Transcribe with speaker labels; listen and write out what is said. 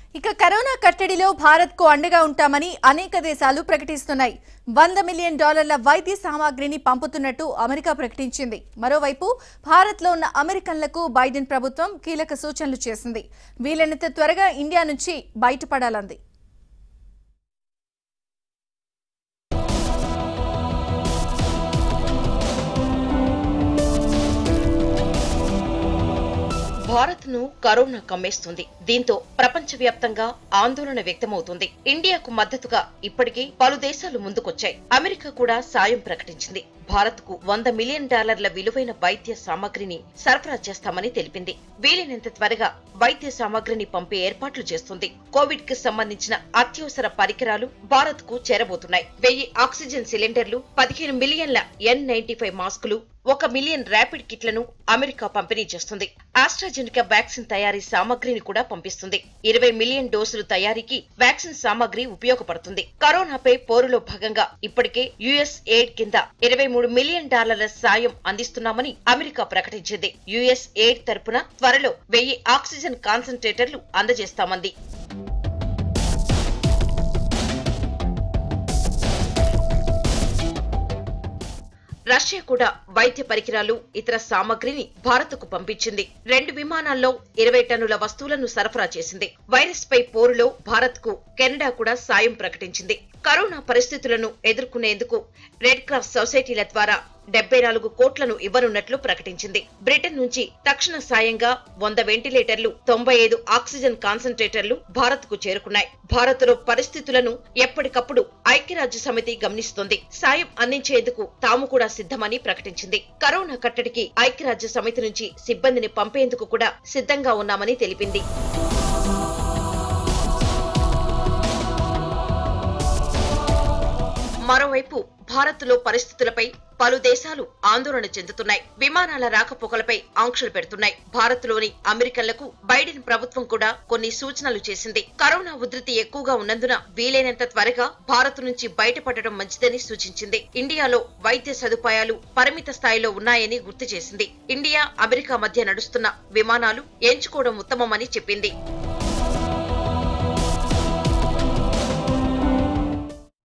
Speaker 1: ఇక కరోనా కట్టడిలో భారత్ కు అండగా ఉంటామని అనేక దేశాలు ప్రకటిస్తున్నాయి వంద మిలియన్ డాలర్ల వైద్య సామాగ్రిని పంపుతున్నట్టు అమెరికా ప్రకటించింది మరోవైపు భారత్ లో ఉన్న అమెరికన్లకు బైడెన్ ప్రభుత్వం కీలక సూచనలు చేసింది వీలైనంత త్వరగా ఇండియా నుంచి బయటపడాలంది
Speaker 2: భారత్ ను కరోనా కమ్మేస్తుంది దీంతో ప్రపంచవ్యాప్తంగా ఆందోళన వ్యక్తమవుతుంది ఇండియాకు మద్దతుగా ఇప్పటికే పలు దేశాలు ముందుకొచ్చాయి అమెరికా కూడా సాయం ప్రకటించింది భారత్ కు వంద మిలియన్ డాలర్ల విలువైన వైద్య సామాగ్రిని సరఫరా చేస్తామని తెలిపింది వీలైనంత త్వరగా వైద్య సామాగ్రిని పంపే ఏర్పాట్లు చేస్తుంది కోవిడ్ కి సంబంధించిన అత్యవసర పరికరాలు భారత్ కు చేరబోతున్నాయి వెయ్యి ఆక్సిజన్ సిలిండర్లు పదిహేను మిలియన్ల ఎన్ నైన్టీ ఫైవ్ మాస్కులు ఒక మిలియన్ ర్యాపిడ్ కిట్లను అమెరికా పంపిణీ చేస్తుంది ఆస్ట్రాజెనికా వ్యాక్సిన్ తయారీ సామగ్రిని కూడా పంపిస్తుంది ఇరవై మిలియన్ డోసులు తయారీకి వ్యాక్సిన్ సామగ్రి ఉపయోగపడుతుంది కరోనాపై పోరులో భాగంగా ఇప్పటికే యుఎస్ ఎయిడ్ కింద ఇరవై మూడు మిలియన్ డాలర్ల సాయం అందిస్తున్నామని అమెరికా ప్రకటించింది యుఎస్ ఎయిడ్ తరపున త్వరలో వెయ్యి ఆక్సిజన్ కాన్సన్ట్రేటర్లు అందజేస్తామంది రష్యా కూడా వైద్య పరికరాలు ఇతర సామగ్రిని భారత్కు పంపించింది రెండు విమానాల్లో ఇరవై టన్నుల వస్తువులను సరఫరా చేసింది వైరస్ పై పోరులో భారత్ కు కెనడా కూడా సాయం ప్రకటించింది కరోనా పరిస్థితులను ఎదుర్కొనేందుకు రెడ్ క్రాస్ సొసైటీల ద్వారా డెబ్బై నాలుగు కోట్లను ఇవ్వనున్నట్లు ప్రకటించింది బ్రిటన్ నుంచి తక్షణ సాయంగా వంద వెంటిలేటర్లు తొంభై ఐదు ఆక్సిజన్ కాన్సన్ట్రేటర్లు భారత్ కు చేరుకున్నాయి భారత్ లో పరిస్థితులను ఎప్పటికప్పుడు ఐక్యరాజ్య సమితి గమనిస్తోంది సాయం అందించేందుకు తాము కూడా సిద్ధమని ప్రకటించింది కరోనా కట్టడికి ఐక్యరాజ్య సమితి నుంచి సిబ్బందిని పంపేందుకు కూడా సిద్ధంగా ఉన్నామని తెలిపింది మరోవైపు భారత్ లో పరిస్థితులపై పలు దేశాలు ఆందోళన చెందుతున్నాయి విమానాల రాకపోకలపై ఆంక్షలు పెడుతున్నాయి భారత్ లోని అమెరికన్లకు బైడెన్ ప్రభుత్వం కూడా కొన్ని సూచనలు చేసింది కరోనా ఉధృతి ఎక్కువగా ఉన్నందున వీలైనంత త్వరగా భారత్ నుంచి బయటపడటం మంచిదని సూచించింది ఇండియాలో వైద్య సదుపాయాలు పరిమిత స్థాయిలో ఉన్నాయని గుర్తు చేసింది ఇండియా అమెరికా మధ్య నడుస్తున్న విమానాలు ఎంచుకోవడం ఉత్తమమని చెప్పింది